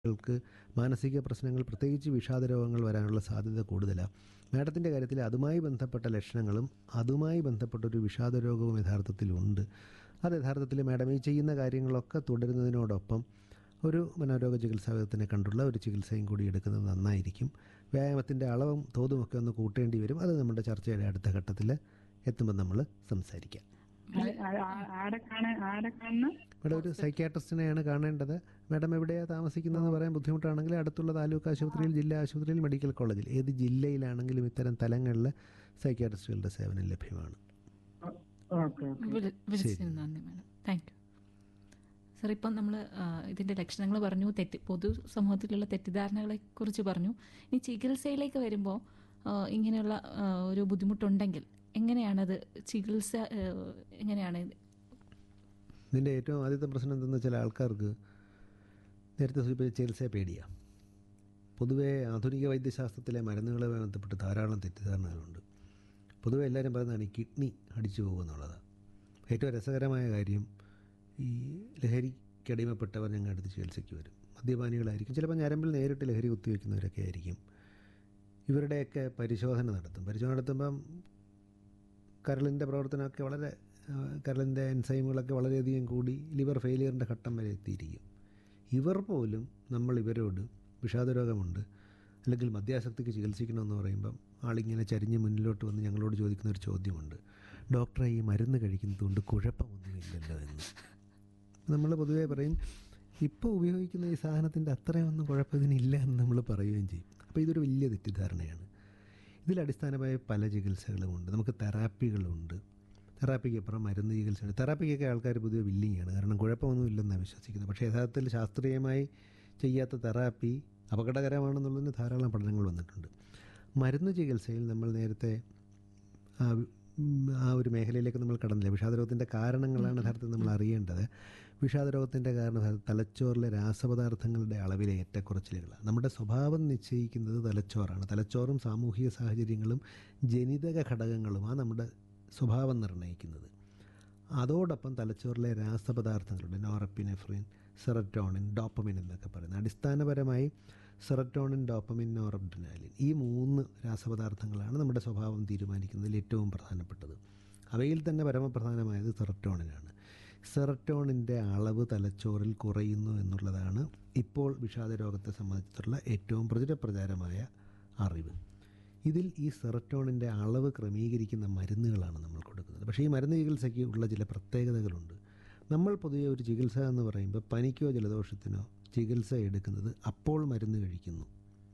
ൾക്ക് മാനസിക പ്രശ്നങ്ങൾ പ്രത്യേകിച്ച് വിഷാദ രോഗങ്ങൾ വരാനുള്ള സാധ്യത കൂടുതലാണ് മാഡത്തിൻ്റെ കാര്യത്തിൽ അതുമായി ബന്ധപ്പെട്ട ലക്ഷണങ്ങളും അതുമായി ബന്ധപ്പെട്ട ഒരു വിഷാദ രോഗവും യഥാർത്ഥത്തിലുണ്ട് അത് യഥാർത്ഥത്തിൽ മാഡം ഈ ചെയ്യുന്ന കാര്യങ്ങളൊക്കെ തുടരുന്നതിനോടൊപ്പം ഒരു മനോരോഗ ചികിത്സാ വിദഗ്ധനെ കണ്ടുള്ള ഒരു ചികിത്സയും കൂടി എടുക്കുന്നത് നന്നായിരിക്കും വ്യായാമത്തിൻ്റെ അളവും തോതുമൊക്കെ ഒന്ന് കൂട്ടേണ്ടി വരും അത് നമ്മുടെ ചർച്ചയുടെ അടുത്ത ഘട്ടത്തിൽ എത്തുമ്പോൾ നമ്മൾ സംസാരിക്കാം ആ- ആ- ആ- ആരെ കാണാൻ ആരെ കാണണം ഇവിടെ ഒരു സൈക്യാട്രിസ്റ്റിനെയാണ് കാണേണ്ടത് മാഡം എവിടെയാണ് താമസിക്കുന്നതെന്ന് പറയാൻ ബുദ്ധിമുട്ടാണെങ്കിൽ അടുത്തുള്ള താലൂക്ക് ആശുപത്രിയിൽ ജില്ലാ ആശുപത്രിയിൽ മെഡിക്കൽ കോളേജിൽ ഏത് ജില്ലയിലാണെങ്കിലും ഇത്തരം തലങ്ങളിൽ സൈക്യാട്രിസ്റ്റുകളുടെ സേവനം ലഭ്യമാണ് ഓക്കെ ഓക്കെ വിളി- വിളിച്ചതിന് നന്ദി മാഡം താങ്ക് യു സർ ഇപ്പം നമ്മൾ ഇതിൻ്റെ ലക്ഷണങ്ങൾ പറഞ്ഞു തെറ്റി പൊതു സമൂഹത്തിലുള്ള തെറ്റിദ്ധാരണകളെ കുറിച്ച് പറഞ്ഞു ഇനി ചികിത്സയിലേക്ക് വരുമ്പോൾ ഇങ്ങനെയുള്ള ആ, ഒരു ബുദ്ധിമുട്ടുണ്ടെങ്കിൽ എങ്ങനെയാണത് ചികിത്സ ആ, എങ്ങനെയാണ് ഇത്? ഇതിൻ്റെ ഏറ്റവും ആദ്യത്തെ പ്രശ്നം എന്തെന്ന് വെച്ചാൽ ആൾക്കാർക്ക് നേരത്തെ സൂചിപ്പിച്ച ചികിത്സയെ പേടിയാണ് പൊതുവേ ആധുനിക വൈദ്യശാസ്ത്രത്തിലെ മരുന്നുകളുമായി ബന്ധപ്പെട്ട് ധാരാളം തെറ്റിദ്ധാരണകളുണ്ട് പൊതുവെ എല്ലാവരും പറയുന്നതാണ് ഈ കിഡ്നി അടിച്ചു പോകുമെന്നുള്ളത് ഏറ്റവും രസകരമായ കാര്യം ഈ ലഹരിക്കടിമപ്പെട്ടവർ ഞങ്ങളുടെ അടുത്ത് ചികിത്സയ്ക്ക് വരും മദ്യപാനികളായിരിക്കും ചിലപ്പോൾ ഞരമ്പിൽ നേരിട്ട് ലഹരി കുത്തിവെക്കുന്നവരൊക്കെ ആയിരിക്കും ഇവരുടെയൊക്കെ പരിശോധന നടത്തും പരിശോധന നടത്തുമ്പം കരളിൻ്റെ പ്രവർത്തനമൊക്കെ വളരെ ആ, കരളിൻ്റെ എൻസൈമുകളൊക്കെ വളരെയധികം കൂടി ലിവർ ഫെയിലിയറിൻ്റെ ഘട്ടം വരെ എത്തിയിരിക്കും ഇവർ പോലും നമ്മൾ ഇവരോട് വിഷാദരോഗമുണ്ട് അല്ലെങ്കിൽ മദ്യാസക്തിക്ക് ചികിത്സിക്കണമെന്ന് പറയുമ്പം ആളിങ്ങനെ ചരിഞ്ഞ് മുന്നിലോട്ട് വന്ന് ഞങ്ങളോട് ചോദിക്കുന്ന ഒരു ചോദ്യമുണ്ട് ഡോക്ടറെ ഈ മരുന്ന് കഴിക്കുന്നതുകൊണ്ട് കുഴപ്പമൊന്നുമില്ലല്ലോ എന്ന് നമ്മൾ പൊതുവേ പറയും ഇപ്പോൾ ഉപയോഗിക്കുന്ന ഈ സാധനത്തിൻ്റെ അത്രയൊന്നും കുഴപ്പത്തിനില്ല എന്ന് നമ്മൾ പറയുകയും ചെയ്യും അപ്പോൾ ഇതൊരു വലിയ തെറ്റിദ്ധാരണയാണ് ഇതിൽ അടിസ്ഥാനമായ പല ചികിത്സകളുമുണ്ട് നമുക്ക് തെറാപ്പികളുണ്ട് തെറാപ്പിക്ക് അപ്പുറം മരുന്ന് ചികിത്സയുണ്ട് തെറാപ്പിക്കൊക്കെ ആൾക്കാർ പൊതുവെ വില്ലിങ്ങാണ് കാരണം കുഴപ്പമൊന്നുമില്ലെന്നാണ് വിശ്വസിക്കുന്നത് പക്ഷേ യഥാർത്ഥത്തിൽ ശാസ്ത്രീയമായി ചെയ്യാത്ത തെറാപ്പി അപകടകരമാണെന്നുള്ളതിന് ധാരാളം പഠനങ്ങൾ വന്നിട്ടുണ്ട് മരുന്ന് ചികിത്സയിൽ നമ്മൾ നേരത്തെ ആ ഉം, ആ ഒരു മേഖലയിലേക്ക് നമ്മൾ കടന്നില്ല വിഷാദരോഗത്തിൻ്റെ കാരണങ്ങളാണ് യഥാർത്ഥത്തിൽ നമ്മൾ അറിയേണ്ടത് വിഷാദരോഗത്തിൻ്റെ കാരണം യഥാർത്ഥത്തിൽ തലച്ചോറിലെ രാസപദാർത്ഥങ്ങളുടെ അളവിലെ ഏറ്റക്കുറച്ചിലുകളാണ് നമ്മുടെ സ്വഭാവം നിശ്ചയിക്കുന്നത് തലച്ചോറാണ് തലച്ചോറും സാമൂഹിക സാഹചര്യങ്ങളും ജനിതക ഘടകങ്ങളുമാണ് നമ്മുടെ സ്വഭാവം നിർണ്ണയിക്കുന്നത് അതോടൊപ്പം തലച്ചോറിലെ രാസപദാർത്ഥങ്ങളുണ്ട് നോറപ്പിനെഫ്രിൻ സെററ്റോണിൻ ഡോപ്പമിൻ എന്നൊക്കെ പറയുന്നത് അടിസ്ഥാനപരമായി സെററ്റോണിൻ ഡോപ്പമിൻ നോറബ്ഡനാലിൻ ഈ മൂന്ന് രാസപദാർത്ഥങ്ങളാണ് നമ്മുടെ സ്വഭാവം തീരുമാനിക്കുന്നതിൽ ഏറ്റവും പ്രധാനപ്പെട്ടത് അവയിൽ തന്നെ പരമപ്രധാനമായത് സെററ്റോണിനാണ് സെററ്റോണിൻ്റെ അളവ് തലച്ചോറിൽ കുറയുന്നു എന്നുള്ളതാണ് ഇപ്പോൾ വിഷാദരോഗത്തെ സംബന്ധിച്ചിട്ടുള്ള ഏറ്റവും പ്രചുരപ്രചാരമായ അറിവ് ഇതിൽ ഈ സെറട്ടോണിൻ്റെ അളവ് ക്രമീകരിക്കുന്ന മരുന്നുകളാണ് നമ്മൾ കൊടുക്കുന്നത് പക്ഷേ ഈ മരുന്ന് ചികിത്സയ്ക്ക് ഉള്ള ചില പ്രത്യേകതകളുണ്ട് നമ്മൾ പൊതുവെ ഒരു ചികിത്സ എന്ന് പറയുമ്പോൾ പനിക്കോ ജലദോഷത്തിനോ ചികിത്സ എടുക്കുന്നത് അപ്പോൾ മരുന്ന് കഴിക്കുന്നു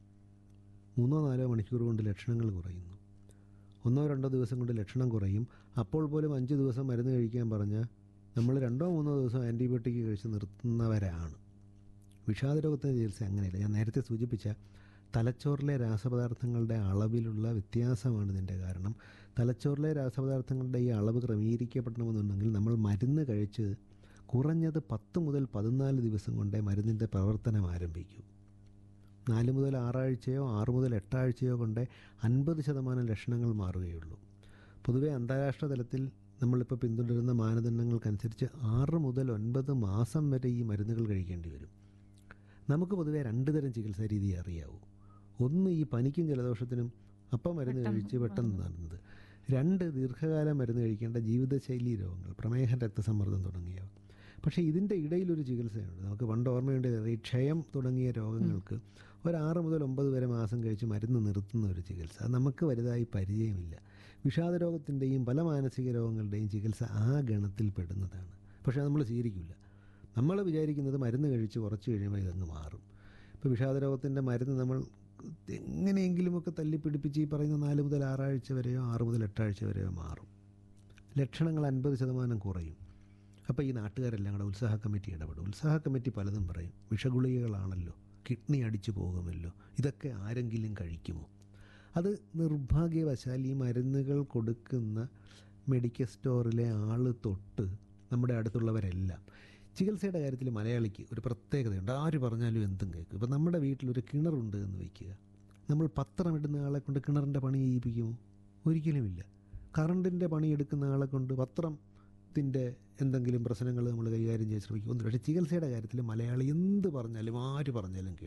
മൂന്നോ നാലോ മണിക്കൂർ കൊണ്ട് ലക്ഷണങ്ങൾ കുറയുന്നു ഒന്നോ രണ്ടോ ദിവസം കൊണ്ട് ലക്ഷണം കുറയും അപ്പോൾ പോലും അഞ്ച് ദിവസം മരുന്ന് കഴിക്കാൻ പറഞ്ഞാൽ നമ്മൾ രണ്ടോ മൂന്നോ ദിവസം ആൻറ്റിബയോട്ടിക് കഴിച്ച് നിർത്തുന്നവരാണ് വിഷാദരോഗത്തിൻ്റെ ചികിത്സ അങ്ങനെയല്ല ഞാൻ നേരത്തെ സൂചിപ്പിച്ച തലച്ചോറിലെ രാസപദാർത്ഥങ്ങളുടെ അളവിലുള്ള വ്യത്യാസമാണ് ഇതിൻ്റെ കാരണം തലച്ചോറിലെ രാസപദാർത്ഥങ്ങളുടെ ഈ അളവ് ക്രമീകരിക്കപ്പെടണമെന്നുണ്ടെങ്കിൽ നമ്മൾ മരുന്ന് കഴിച്ച് കുറഞ്ഞത് പത്ത് മുതൽ പതിനാല് ദിവസം കൊണ്ടേ മരുന്നിൻ്റെ പ്രവർത്തനം ആരംഭിക്കൂ നാല് മുതൽ ആറാഴ്ചയോ ആറ് മുതൽ എട്ടാഴ്ചയോ കൊണ്ട് അൻപത് ശതമാനം ലക്ഷണങ്ങൾ മാറുകയുള്ളൂ പൊതുവേ അന്താരാഷ്ട്ര തലത്തിൽ നമ്മളിപ്പോൾ പിന്തുടരുന്ന മാനദണ്ഡങ്ങൾക്കനുസരിച്ച് ആറ് മുതൽ ഒൻപത് മാസം വരെ ഈ മരുന്നുകൾ കഴിക്കേണ്ടി വരും നമുക്ക് പൊതുവേ രണ്ട് തരം ചികിത്സാ രീതി അറിയാവൂ ഒന്ന് ഈ പനിക്കും ജലദോഷത്തിനും അപ്പം മരുന്ന് കഴിച്ച് പെട്ടെന്ന് നടന്നത് രണ്ട് ദീർഘകാലം മരുന്ന് കഴിക്കേണ്ട ജീവിതശൈലി രോഗങ്ങൾ പ്രമേഹം രക്തസമ്മർദ്ദം തുടങ്ങിയവ പക്ഷേ ഇതിൻ്റെ ഇടയിലൊരു ചികിത്സയുണ്ട് നമുക്ക് പണ്ട് ഓർമ്മയുണ്ട് ഈ ക്ഷയം തുടങ്ങിയ രോഗങ്ങൾക്ക് ഒരു ആറ് മുതൽ ഒമ്പത് വരെ മാസം കഴിച്ച് മരുന്ന് നിർത്തുന്ന ഒരു ചികിത്സ അത് നമുക്ക് വലുതായി പരിചയമില്ല വിഷാദരോഗത്തിൻ്റെയും പല മാനസിക രോഗങ്ങളുടെയും ചികിത്സ ആ ഗണത്തിൽ പെടുന്നതാണ് പക്ഷേ നമ്മൾ സ്വീകരിക്കില്ല നമ്മൾ വിചാരിക്കുന്നത് മരുന്ന് കഴിച്ച് കുറച്ച് കഴിയുമ്പോൾ ഇതങ്ങ് മാറും ഇപ്പോൾ വിഷാദരോഗത്തിൻ്റെ മരുന്ന് നമ്മൾ എങ്ങനെയെങ്കിലുമൊക്കെ തല്ലിപ്പിടിപ്പിച്ച് ഈ പറയുന്ന നാല് മുതൽ ആറാഴ്ച വരെയോ ആറ് മുതൽ എട്ടാഴ്ച വരെയോ മാറും ലക്ഷണങ്ങൾ അൻപത് ശതമാനം കുറയും അപ്പോൾ ഈ നാട്ടുകാരെല്ലാം കൂടെ ഉത്സാഹ കമ്മിറ്റി ഇടപെടും ഉത്സാഹ കമ്മിറ്റി പലതും പറയും വിഷഗുളികകളാണല്ലോ കിഡ്നി അടിച്ചു പോകുമല്ലോ ഇതൊക്കെ ആരെങ്കിലും കഴിക്കുമോ അത് നിർഭാഗ്യവശാൽ ഈ മരുന്നുകൾ കൊടുക്കുന്ന മെഡിക്കൽ സ്റ്റോറിലെ ആൾ തൊട്ട് നമ്മുടെ അടുത്തുള്ളവരെല്ലാം ചികിത്സയുടെ കാര്യത്തിൽ മലയാളിക്ക് ഒരു പ്രത്യേകതയുണ്ട് ആര് പറഞ്ഞാലും എന്തും കേൾക്കും ഇപ്പം നമ്മുടെ വീട്ടിലൊരു കിണറുണ്ട് എന്ന് വയ്ക്കുക നമ്മൾ പത്രം ഇടുന്ന ആളെ കൊണ്ട് കിണറിൻ്റെ പണി ചെയ്യിപ്പിക്കുമോ ഒരിക്കലുമില്ല കറണ്ടിൻ്റെ പണി എടുക്കുന്ന ആളെ കൊണ്ട് പത്രം മുഖത്തിൻ്റെ എന്തെങ്കിലും പ്രശ്നങ്ങൾ നമ്മൾ കൈകാര്യം ചെയ്യാൻ ശ്രമിക്കും പക്ഷേ ചികിത്സയുടെ കാര്യത്തിൽ മലയാളി എന്ത് പറഞ്ഞാലും ആര് പറഞ്ഞാലും കേൾക്കും